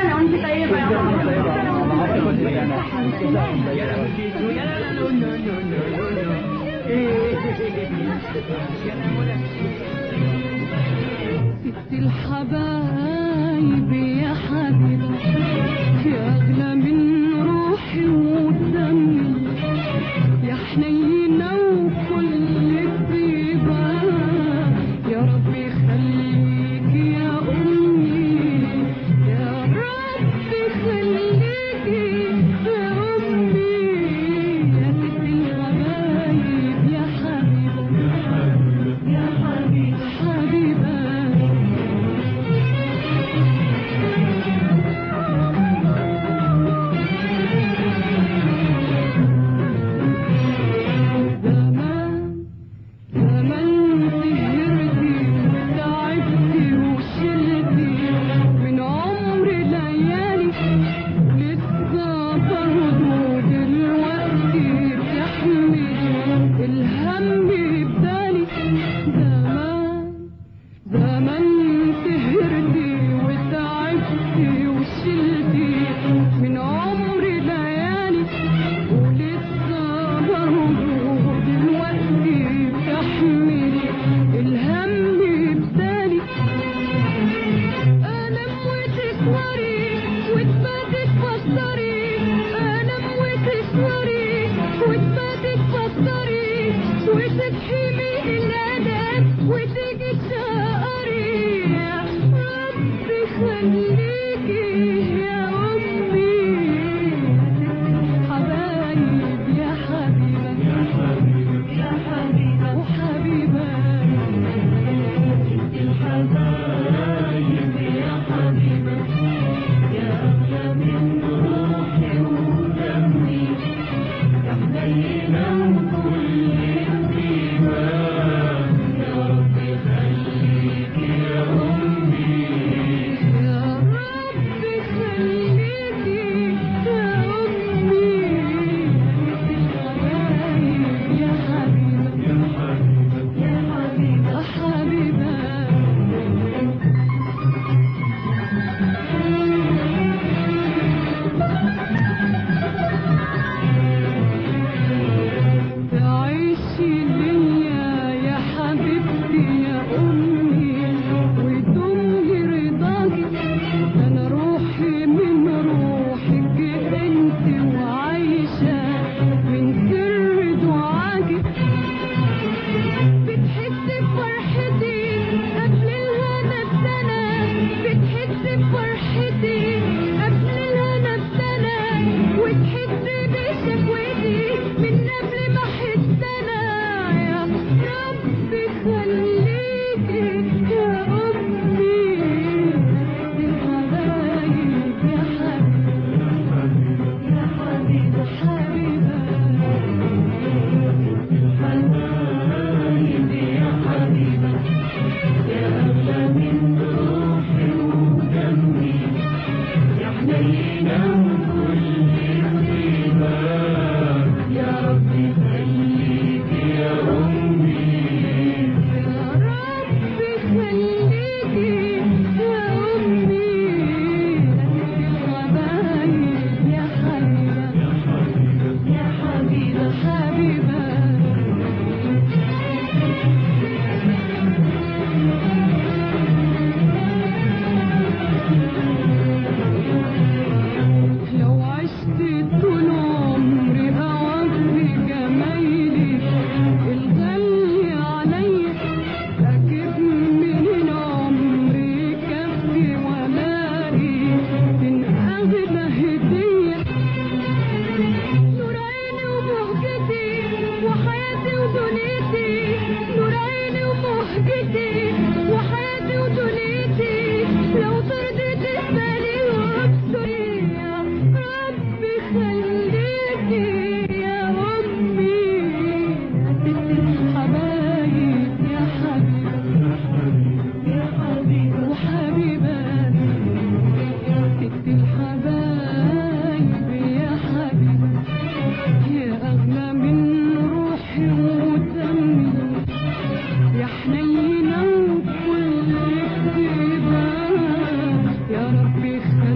سنة وانت طيبة يا ست الحبايب يا حبيبة يا أغلى من روحي ودمي يا حنينة وكل طيبة يا رب يخليك يا أمي يا رب يخليك يا أمي يا ست الحبايب يا حبيبة يا حبيبة حبيبة زمان زمان سهرتي وتعبتي وشلتي من عمر ليالي لسه برضه دلوقتي بتحمل الهم بدالي زمان زمان سهرتي وتعبتي وشلتي من عمر ليالي ولسه برضه دلوقتي بتحملي الهم بدالي ألم وتسوري وتباتي تفسري ألم وتسوري وتباتي تفسري وتصحي من الأدب وتيجي تشقري يا ربي خليكي يا أمي حبايب يا حبيبة يا حبيبة وحبيبة الحبايب يا حبيبة يا أغلى من روحي ودمي يا حنينة وكل طيبة يا رب خليك يا أمي يا رب خليك يا أمي الحبايب يا حبيبة يا حبيبة حبيبة تعيشي ليا يا حبيبتي يا أمي وتمهي رضاكي أنا روحي من روحك أنت وعايشة من سر دعاكي بتحسي بفرحتي قبل الهنا بسنة بتحسي بفرحتي قبل الهنا بسنة وتحسي بشكوتي من قبل ما احس انا يا ربي خليكي يا امي الحبايب يا حبيبي يا حبيبة حبيبة الحبايب يا حبيبة يا أغلى من روحي ودمي يا حنينة وكل طيبة يا ربي خليك يا أمي يا ربي خليك يا أمي الحبايب يا حبيبة يا حبيبة حبيبة لو عشت طول عمري أوفي جمايلي الغالي عليا أجيب من عمري كفي ولاقي من أغلى هدية نور عيني وبهجتي وحياتي ودنيتي نور عيني وبهجتي وحياتي ودنيتي لو ترضي تسألي وابصري يا ربي خليكي يا أمي يا ست الحبايب يا حبيبة يا حبيبة وحبيبة ست الحبايب يا حبيبة يا أغلى من روحي ودمي يا حنينة وكل طيبة يا ربي خليك